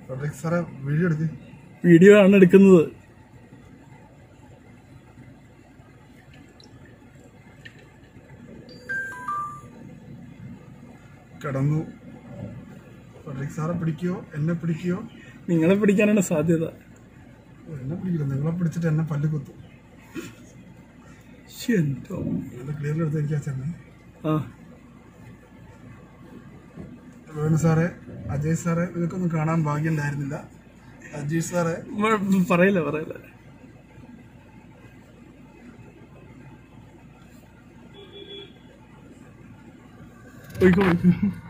Federico സാറേ video എടുക്ക് video ആണ് എടുക്കുന്നത് കിടന്നു ഫെഡറിക് സാറെ പിടിക്കുകയോ എന്നെ പിടിക്കുകയോ നിങ്ങളെ പിടിക്കാനാണ് സാധ്യത ഓ, എന്നെ പിടിക്കില്ല നിങ്ങളെ പിടിച്ചിട്ട് എന്നെ പല്ല് കുത്തും ശ്ശെ, എന്തോ. എന്റെ ക്ലിയറിൽ എടുത്ത് എനിക്ക് ചെന്നെ ആ വേണു സാറേ അജയ് സാറേ നിങ്ങൾക്കൊന്നും കാണാൻ ഭാഗ്യം ഉണ്ടായിരുന്നില്ല അജയ് സാറേ മ- പറയില്ല പറയില്ല പോയിക്കോ പോയിക്കോ